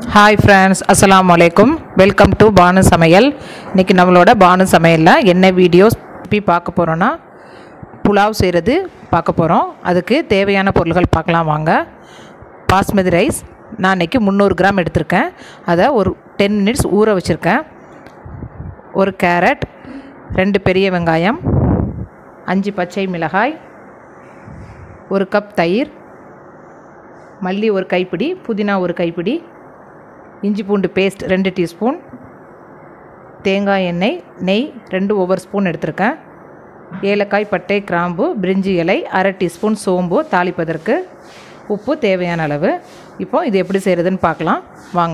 hi friends அஸ்ஸலாமு அலைக்கும் welcome to Banu சமையல் இன்றைக்கி நம்மளோட பானு சமையலில் என்ன வீடியோஸ் பற்றி பார்க்க போகிறோன்னா புலாவ் செய்கிறது பார்க்க போகிறோம் அதுக்கு தேவையான பொருள்கள் பார்க்கலாம் வாங்க பாஸ்மதி ரைஸ் நான் இன்றைக்கி முந்நூறு கிராம் எடுத்திருக்கேன் அதை ஒரு டென் மினிட்ஸ் ஊற வச்சுருக்கேன் ஒரு கேரட் ரெண்டு பெரிய வெங்காயம் அஞ்சு பச்சை மிளகாய் ஒரு கப் தயிர் மல்லி ஒரு கைப்பிடி புதினா ஒரு கைப்பிடி இஞ்சி பூண்டு பேஸ்ட் ரெண்டு டீஸ்பூன் தேங்காய் எண்ணெய் நெய் ரெண்டு ஒவ்வொரு ஸ்பூன் எடுத்திருக்கேன் ஏலக்காய் பட்டை கிராம்பு பிரிஞ்சி இலை அரை டீஸ்பூன் சோம்பு தாளிப்பதற்கு உப்பு தேவையான அளவு இப்போ இது எப்படி செய்கிறதுன்னு பார்க்கலாம் வாங்க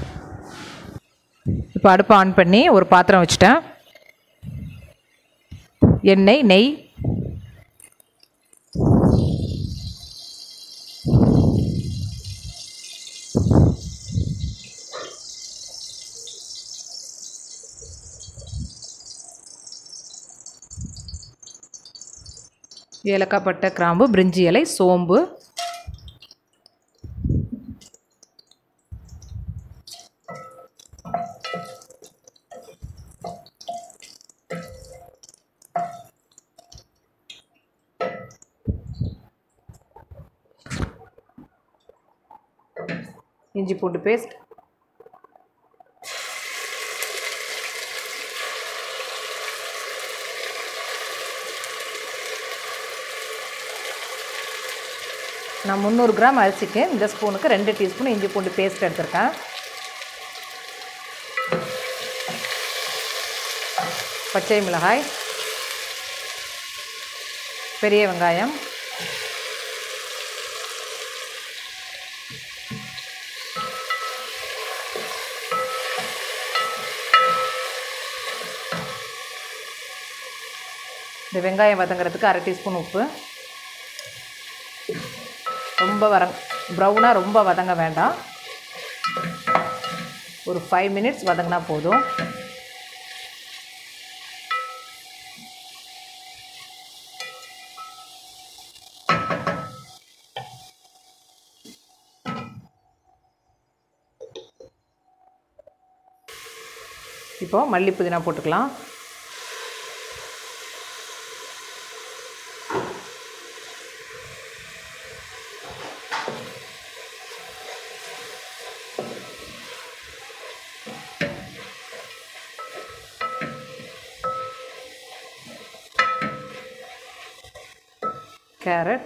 இப்போ அடுப்பை ஆன் பண்ணி ஒரு பாத்திரம் வச்சுட்டேன் எண்ணெய் நெய் ஏலக்காய் பட்டை கிராம்பு பிரிஞ்சி இலை சோம்பு இஞ்சி பூண்டு பேஸ்ட் நான் முந்நூறு கிராம் அரிசிக்கு இந்த ஸ்பூனுக்கு ரெண்டு டீஸ்பூன் இஞ்சி பூண்டு பேஸ்ட் எடுத்திருக்கேன் பச்சை மிளகாய் பெரிய வெங்காயம் இந்த வெங்காயம் வதங்கிறதுக்கு அரை டீஸ்பூன் உப்பு ரொம்ப வர ப்ரௌனாக ரொம்ப வதங்க வேண்டாம் ஒரு ஃபைவ் மினிட்ஸ் வதங்கினா போதும் இப்போ மல்லி புதினா போட்டுக்கலாம் கேரட்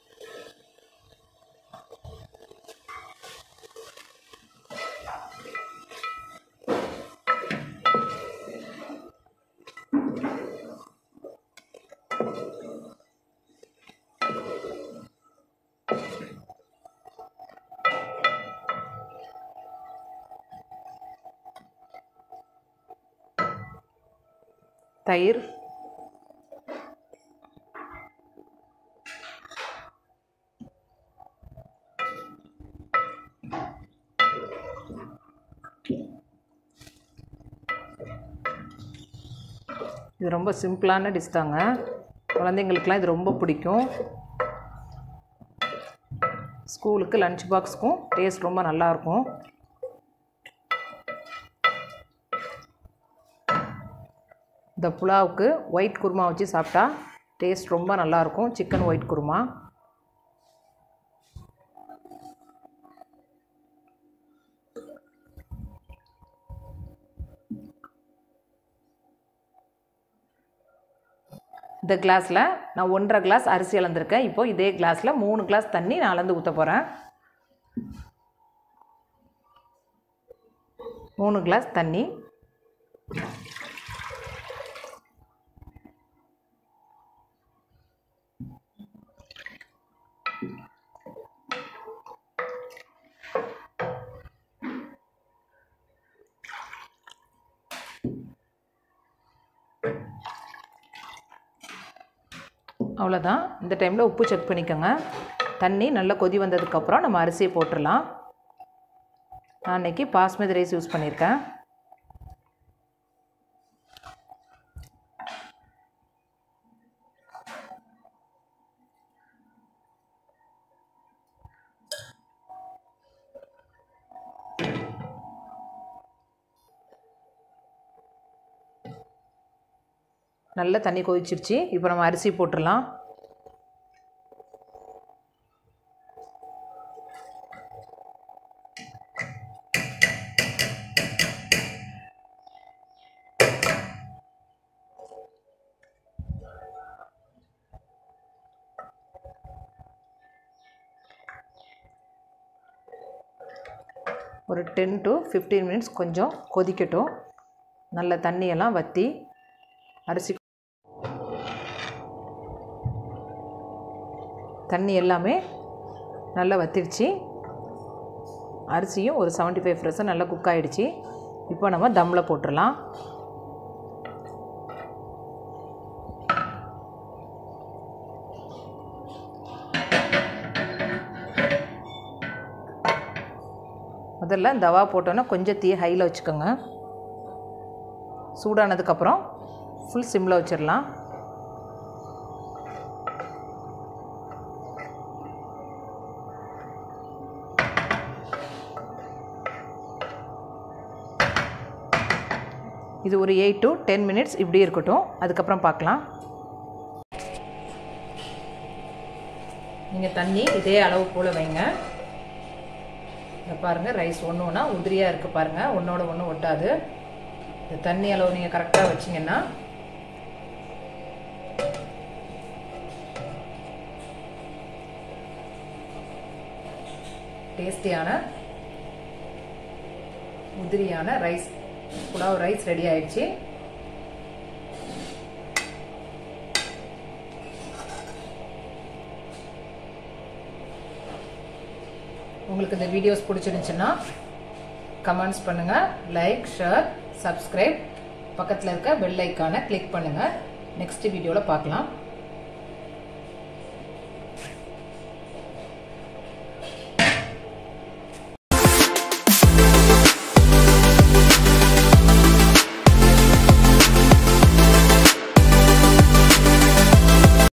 தயிர் இது ரொம்ப சிம்பிளான டிஷ் தாங்க குழந்தைங்களுக்குலாம் இது ரொம்ப பிடிக்கும் ஸ்கூலுக்கு லஞ்ச் பாக்ஸுக்கும் டேஸ்ட் ரொம்ப நல்லாயிருக்கும் இந்த புலாவுக்கு ஒயிட் குருமா வச்சு சாப்பிட்டா டேஸ்ட் ரொம்ப நல்லாயிருக்கும் சிக்கன் ஒயிட் குருமா இந்த கிளாஸில் நான் ஒன்றரை கிளாஸ் அரிசி அளந்திருக்கேன் இப்போ இதே கிளாஸில் மூணு கிளாஸ் தண்ணி நான் அளந்து ஊற்ற போகிறேன் மூணு கிளாஸ் தண்ணி அவ்வளோதான் இந்த டைமில் உப்பு செக் பண்ணிக்கோங்க தண்ணி நல்லா கொதி வந்ததுக்கப்புறம் நம்ம அரிசியை போட்டுடலாம் நான் அன்றைக்கி பாஸ்மதி ரைஸ் யூஸ் பண்ணியிருக்கேன் நல்லா தண்ணி கொதிச்சிருச்சு இப்போ நம்ம அரிசி போட்டுடலாம் ஒரு டென் டு ஃபிஃப்டீன் மினிட்ஸ் கொஞ்சம் கொதிக்கட்டும் நல்ல தண்ணியெல்லாம் வற்றி அரிசி தண்ணி எல்லாமே நல்லா வத்திடுச்சு அரிசியும் ஒரு செவன்ட்டி ஃபைவ் பர்சன்ட் நல்லா குக் ஆகிடுச்சு இப்போ நம்ம தம்மில் போட்டுடலாம் முதல்ல தவா போட்டோன்னா கொஞ்சம் தீ ஹையில் வச்சுக்கோங்க சூடானதுக்கப்புறம் ஃபுல் சிம்மில் வச்சிடலாம் இது ஒரு எயிட் டு டென் மினிட்ஸ் இப்படி இருக்கட்டும் அதுக்கப்புறம் பார்க்கலாம் நீங்கள் தண்ணி இதே அளவு போல் வைங்க இந்த பாருங்கள் ரைஸ் ஒன்று ஒன்றா உதிரியாக இருக்குது பாருங்கள் ஒன்றோட ஒன்று ஒட்டாது இந்த தண்ணி அளவு நீங்கள் கரெக்டாக வச்சிங்கன்னா டேஸ்டியான உதிரியான ரைஸ் புலாவ் ரைஸ் ரெடி ஆயிடுச்சு உங்களுக்கு இந்த வீடியோஸ் பிடிச்சிருந்துச்சுன்னா கமெண்ட்ஸ் பண்ணுங்கள் லைக் ஷேர் சப்ஸ்கிரைப் பக்கத்தில் இருக்க பெல் ஐக்கானை கிளிக் பண்ணுங்கள் நெக்ஸ்ட் வீடியோவில் பார்க்கலாம்